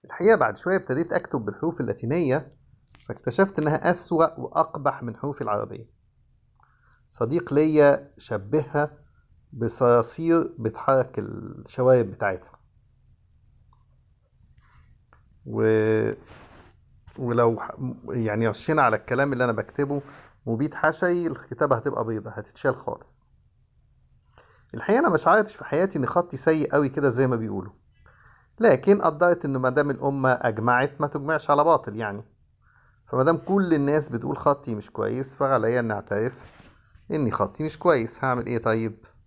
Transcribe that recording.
الحقيقة بعد شوية ابتديت أكتب بالحروف اللاتينية فاكتشفت إنها أسوأ وأقبح من حروفي العربية صديق ليا شبهها بصراصير بتحرك الشوارب بتاعتها و... ولو ح- يعني رشينا على الكلام اللي أنا بكتبه مبيد حشري الكتابة هتبقى بيضة هتتشال خالص الحقيقة أنا مش عارضش في حياتي إن خطي سيء قوي كده زي ما بيقولوا لكن قدرت إنه مادام الأمة أجمعت ما تجمعش على باطل يعني فمادام كل الناس بتقول خطي مش كويس فعليا إني أعترف إني خطي مش كويس هعمل إيه طيب